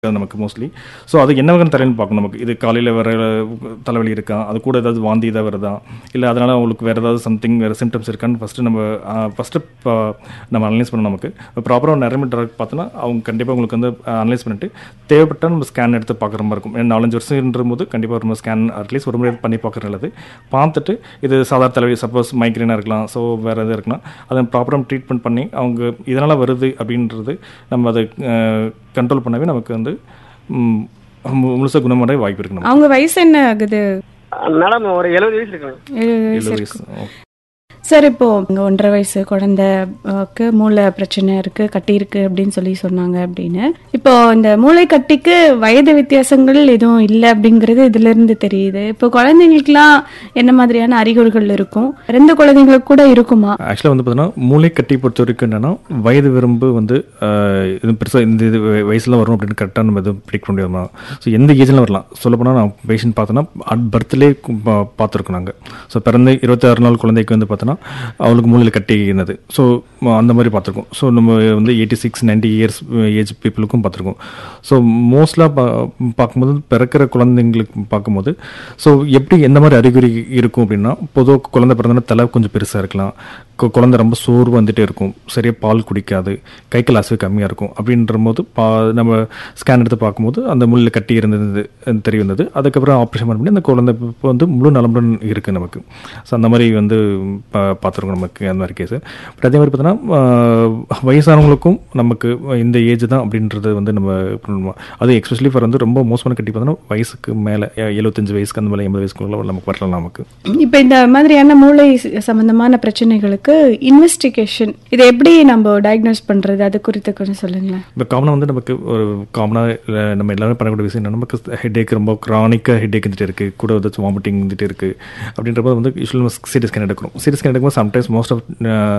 நமக்கு mostly so அது என்ன வகையான தலைன்னு பார்க்கணும் நமக்கு இது காலையில் வர தலைவலி இருக்கா அது கூட ஏதாவது வாந்தி ஏதாவது வருதா இல்லை அதனால் அவங்களுக்கு வேறு ஏதாவது சம்திங் வேறு சிம்டம்ஸ் இருக்கான்னு ஃபஸ்ட்டு நம்ம ஃபஸ்ட்டு நம்ம அனலைஸ் பண்ணணும் நமக்கு ப்ராப்பராக நிறைய ட்ரக் பார்த்தோன்னா அவங்க கண்டிப்பாக உங்களுக்கு வந்து அனலைஸ் பண்ணிட்டு தேவைப்பட்டால் நம்ம ஸ்கேன் எடுத்து பார்க்குற மாதிரி இருக்கும் ஏன்னா நாலஞ்சு வருஷம்ன்ற போது கண்டிப்பாக நம்ம ஸ்கேன் அட்லீஸ்ட் ஒரு முறை பண்ணி பார்க்குறது நல்லது பார்த்துட்டு இது சாதாரண தலைவலி சப்போஸ் மைக்ரேனாக இருக்கலாம் ஸோ வேறு எதாவது இருக்கலாம் அதை ப்ராப்பராக ட்ரீட்மெண்ட் பண்ணி அவங்க இதனால் வருது அப்படின்றது நம்ம அதை கண்ட்ரோல் பண்ணவே நமக்கு வந்து ம், மு- முழுசா குணமடைய வாய்ப்பு இருக்கு நமக்கு அவங்க வயசு என்ன ஆகுது மேடம் ஒரு எழுபது வயசு இருக்குங்க எழுபது வயசு எழுபது இருக்கு வயசு ஓகே. சார் இப்போ இங்க ஒன்றரை வயசு குழந்தைக்கு மூளை பிரச்சனை இருக்கு கட்டி இருக்கு அப்படின்னு சொல்லி சொன்னாங்க அப்படின்னு இப்போ இந்த மூளை கட்டிக்கு வயது வித்தியாசங்கள் எதுவும் இல்லை அப்படிங்கிறது இதுல இருந்து தெரியுது இப்போ குழந்தைங்களுக்குலாம் என்ன மாதிரியான அறிகுறிகள் இருக்கும் பிறந்த குழந்தைங்களுக்கு கூட இருக்குமா ஆக்சுவலாக வந்து பார்த்தீங்கன்னா மூளை கட்டி பொறுத்த வரைக்கும் என்னன்னா வயது விரும்பு வந்து ஆஹ், இது பெருசாக இந்த இது வ- வயசுல வரும் அப்படின்னு கரெக்டாக நம்ம எதுவும் ப்ரிடிக் பண்ண முடியாதுமா ஸோ எந்த ஏஜில் வரலாம் சொல்லப்போனால் நான் பேஷண்ட் பார்த்தோன்னா அட் பர்த்லேயே பார்த்துருக்கோம் நாங்கள் ஸோ பிறந்து இருபத்தாறு நாள் குழந்தைக்கு வந்து பார்த்தோன்னா அவளுக்கு மூளையில் கட்டி இருந்தது ஸோ அந்த மாதிரி பார்த்துருக்கோம் ஸோ நம்ம வந்து eighty six ninety years age பீப்புளுக்கும் பார்த்துருக்கோம் ஸோ மோஸ்ட்லாக பா பார்க்கும்போது பிறக்கிற குழந்தைங்களுக்கு பார்க்கும்போது ஸோ எப்படி எந்த மாதிரி அறிகுறி இருக்கும் அப்படின்னா பொதுவாக குழந்தை பிறந்தனா தலை கொஞ்சம் பெருசாக இருக்கலாம் கு- குழந்தை ரொம்ப சோர்வு வந்துட்டே இருக்கும் சரியாக பால் குடிக்காது கை கால் அசைவு கம்மியாக இருக்கும் அப்படின்ற போது பா நம்ம ஸ்கேன் எடுத்து பார்க்கும்போது அந்த முள்ளில் கட்டி இருந்தது அஹ் தெரிய வந்தது அதுக்கப்புறம் ஆப்ரேஷன் பண்ணி அந்த குழந்தை இப்போ வந்து முழு நலமுடன் இருக்குது நமக்கு ஸோ அந்த மாதிரி வந்து பா- பார்த்துருக்கோம் நமக்கு அந்த மாதிரி கேஸு பட் அதே மாதிரி பார்த்தோன்னா ஆஹ், வயசானவங்களுக்கும் நமக்கு இந்த ஏஜ் தான் அப்படின்றது வந்து நம்ம பண்ணணும். அது எக்ஸ்பெஷலி ஃபார் வந்து ரொம்ப மோசமான கட்டி பார்த்தோன்னா வயசுக்கு மேலே எழுபத்தஞ்சு வயசுக்கு அந்த மேலே எண்பது வயசுக்குள்ள நமக்கு வரலாம் நமக்கு இப்போ இந்த மாதிரியான மூளை ச- சம்பந்தமான பிரச்சனைகளுக்கு இன்வெஸ்டிகேஷன் இதை எப்படி நம்ம டயக்னோஸ் பண்றது அது குறித்து கொஞ்சம் சொல்லுங்களேன் இப்போ காமனாக வந்து நமக்கு ஒரு காமனாக நம்ம எல்லாமே பண்ணக்கூடிய விஷயம் என்ன நமக்கு ஹெட்ஏக் ரொம்ப க்ரானிக்காக ஹெட்ஏக் இருந்துட்டு இருக்கு கூட ஏதாச்சும் வாமிட்டிங் இருந்துட்டு இருக்கு அப்படின்றப்ப வந்து யூஸ்வலி சிடி ஸ்கேன் எடுக்கிறோம் சிடி ஸ்கேன் எடுக்கும்போது சம்டைம்ஸ் மோஸ்ட் ஆஃப்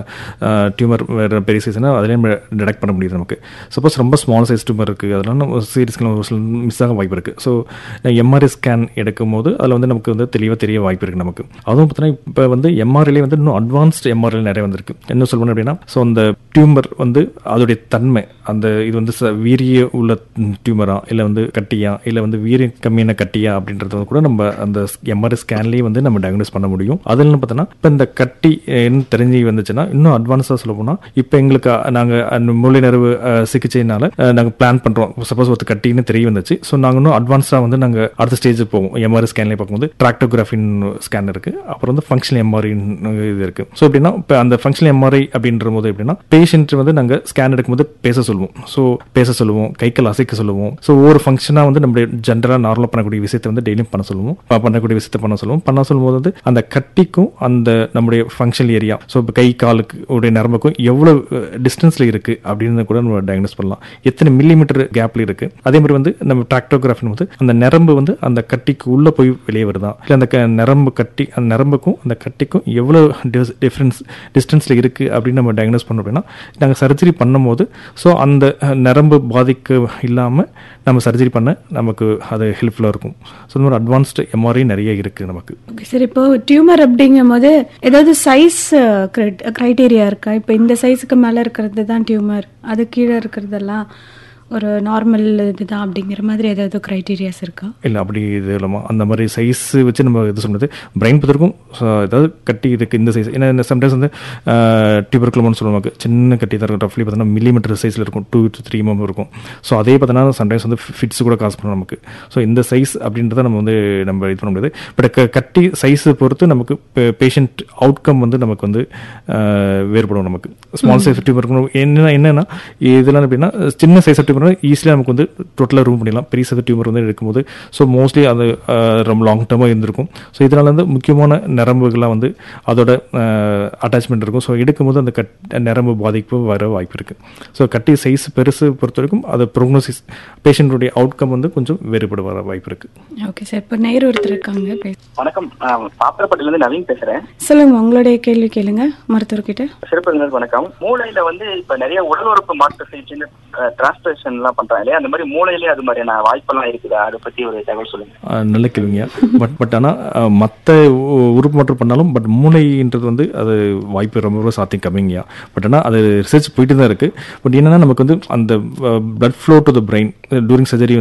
டியூமர் வேறு பெரிய சைஸ்னா அதிலே நம்ம டிடெக்ட் பண்ண முடியுது நமக்கு சப்போஸ் ரொம்ப ஸ்மால் சைஸ் டியூமர் இருக்குது அதெல்லாம் நம்ம சிடி ஸ்கேன் ஒரு சில மிஸ் ஆக வாய்ப்பு இருக்குது ஸோ எம்ஆர்ஐ ஸ்கேன் எடுக்கும் போது அதில் வந்து நமக்கு வந்து தெளிவாக தெரிய வாய்ப்பு இருக்குது நமக்கு அதுவும் பார்த்தீங்கன்னா இப்போ வந்து எம்ஆர்ஐலே வந்து இன்னும் அட்வான்ஸ்டு எம்ஆர்ஐ நிறைய வந்திருக்கு என்ன சொல்லணும் அப்படின்னா ஸோ அந்த டியூமர் வந்து அதோடைய தன்மை அந்த இது வந்து ச- வீரிய உள்ள டியூமரா இல்லை வந்து கட்டியா இல்லை வந்து வீரியம் கம்மியான கட்டியா அப்படின்றத கூட நம்ம அந்த எம்ஆர்ஐ ஸ்கேன்லேயே வந்து நம்ம டயக்னோஸ் பண்ண முடியும் அதில் பார்த்தோன்னா இப்போ இந்த கட்டி என்ன தெரிஞ்சு வந்துச்சுன்னா இன்னும் அட்வான்ஸாக சொல்ல போனால் இப்போ எங்களுக்கு நாங்கள் அந்த மூளை நரவு அஹ், சிகிச்சைனால நாங்கள் பிளான் பண்ணுறோம் சப்போஸ் ஒரு கட்டின்னு தெரிய வந்துச்சு ஸோ நாங்கள் இன்னும் அட்வான்ஸாக வந்து நாங்கள் அடுத்த ஸ்டேஜ் போவோம் எம்ஆர்ஐ ஸ்கேன்லேயே பார்க்கும்போது ட்ராக்டோகிராஃபின்னு ஸ்கேன் இருக்குது அப்புறம் வந்து ஃபங்க்ஷனல் எம்ஆர்ஐன்னு இது இருக்குது ஸோ எப்படின்னா இப்போ அந்த ஃபங்க்ஷனல் எம்ஆர்ஐ அப்படின்ற போது எப்படின்னா பேஷண்ட் வந்து நாங்கள் ஸ்கேன் எடுக்கும்போது பேச சொல்லுவோம் ஸோ பேச சொல்லுவோம் கை கால் அசைக்க சொல்லுவோம் ஸோ ஒவ்வொரு ஃபங்க்ஷனாக வந்து நம்ம ஜென்ரலாக நார்மலாக பண்ணக்கூடிய விஷயத்தை வந்து டெய்லியும் பண்ண சொல்லுவோம் ப- பண்ணக்கூடிய விஷயத்தை பண்ண சொல்லுவோம் பண்ண சொல்லும்போது வந்து அந்த கட்டிக்கும் அந்த நம்முடைய ஃபங்க்ஷனல் ஏரியா ஸோ இப்போ கை காலுக்கு உடைய நரம்புக்கும் எவ்வளோ டிஸ்டன்ஸில் இருக்குது அப்படின்னு கூட நம்ம டயக்னோஸ் பண்ணலாம் எத்தனை மில்லிமீட்டர் கேப்ல இருக்கு அதே மாதிரி வந்து நம்ம ட்ராக்டோகிராஃபின் வந்து அந்த நரம்பு வந்து அந்த கட்டிக்கு உள்ள போய் வெளியே வருதா இல்லை அந்த க- நரம்பு கட்டி அந்த நரம்புக்கும் அந்த கட்டிக்கும் எவ்வளோ டிஃப்ரென்ஸ் டிஸ்டன்ஸில் இருக்குது அப்படின்னு நம்ம டயக்னோஸ் பண்ணோம் அப்படின்னா நாங்கள் சர்ஜரி பண்ணும்போது ஸோ அந்த அஹ், நரம்பு பாதிக்க இல்லாமல் நம்ம சர்ஜரி பண்ண நமக்கு அது ஹெல்ப்ஃபுல்லாக இருக்கும் ஸோ இந்த மாதிரி அட்வான்ஸ்டு எம்ஆர்ஐ நிறைய இருக்குது நமக்கு ஓகே சார் இப்போ டியூமர் அப்படிங்கும் போது ஏதாவது சைஸ் கிரைட்டீரியா இருக்கா இப்போ இந்த சைஸுக்கு மேலே இருக்கிறது தான் டியூமர் அது கீழே இருக்கிறதெல்லாம் ஒரு நார்மல் இதுதான் அப்படிங்கிற மாதிரி ஏதாவது கிரைட்டீரியாஸ் இருக்கா இல்லை அப்படி இது இல்லாமல் அந்த மாதிரி சைஸ் வச்சு நம்ம இது சொன்னது பிரெயின் பொறுத்திருக்கும் ஏதாவது கட்டி இதுக்கு இந்த சைஸ் ஏன்னா சம்டைம்ஸ் வந்து டியூபர்குலம்னு சொல்லுவாங்க சின்ன கட்டி தான் இருக்கும் ரஃப்லி பார்த்தீங்கன்னா மில்லிமீட்டர் சைஸில் இருக்கும் டூ டு த்ரீ எம்எம் இருக்கும் ஸோ அதே பார்த்தீங்கன்னா சம்டைம்ஸ் வந்து ஃபிட்ஸ் கூட காசு பண்ணும் நமக்கு ஸோ இந்த சைஸ் அப்படின்றத நம்ம வந்து நம்ம இது பண்ண முடியாது பட் க கட்டி சைஸை பொறுத்து நமக்கு பேஷண்ட் அவுட்கம் வந்து நமக்கு வந்து அஹ், வேறுபடும் நமக்கு ஸ்மால் சைஸ் டியூபர் இருக்கணும் என்ன என்னன்னா இதெல்லாம் எப்படின்னா சின்ன சைஸ் டியூமர் ஈஸியாக நமக்கு வந்து டோட்டலாக ரூம் பண்ணிடலாம் பெரிய சைஸ் டியூமர் வந்து எடுக்கும்போது ஸோ மோஸ்ட்லி அது அஹ், ரொம்ப லாங் டேர்மாக இருந்திருக்கும் ஸோ இதனால வந்து முக்கியமான நரம்புகள்லாம் வந்து அதோட அட்டாச்மெண்ட் இருக்கும் ஸோ எடுக்கும்போது அந்த கட் நரம்பு பாதிப்பு வர வாய்ப்பு இருக்குது ஸோ கட்டி சைஸ் பெருசு பொறுத்த வரைக்கும் அது ப்ரோக்னோசிஸ் பேஷண்ட்டுடைய அவுட்கம் வந்து கொஞ்சம் வேறுபட வர வாய்ப்பு இருக்குது ஓகே சார் இப்போ நேரு ஒருத்தர் இருக்காங்க பே- வணக்கம் நான் பாத்திரப்பட்டில இருந்து நவீன் பேசுறேன் சொல்லுங்க உங்களுடைய கேள்வி கேளுங்க மருத்துவர்கிட்ட சிறப்பு வணக்கம் மூளையில வந்து இப்ப நிறைய உடல் உறுப்பு மாற்று சிகிச்சைன்னு டிரான்ஸ்பிரேஷன் எல்லாம் பண்றாங்க இல்லையா அந்த மாதிரி மூளையிலேயே அது மாதிரியான வாய்ப்பெல்லாம் இருக்குதா அதை பத்தி ஒரு தகவல் சொல்லுங்க ஆஹ் நல்ல கேள்விங்க பட் பட் ஆனால் மற்ற உறுப்பு மாற்றம் பண்ணாலும் பட் மூளைன்றது வந்து அது வாய்ப்பு ரொம்ப ரொம்ப சாத்தியம் கம்மிங்கயா பட் ஆனால் அது ரிசர்ச் போயிட்டு தான் இருக்குது பட் என்னன்னா நமக்கு வந்து அந்த blood flow to the brain during surgery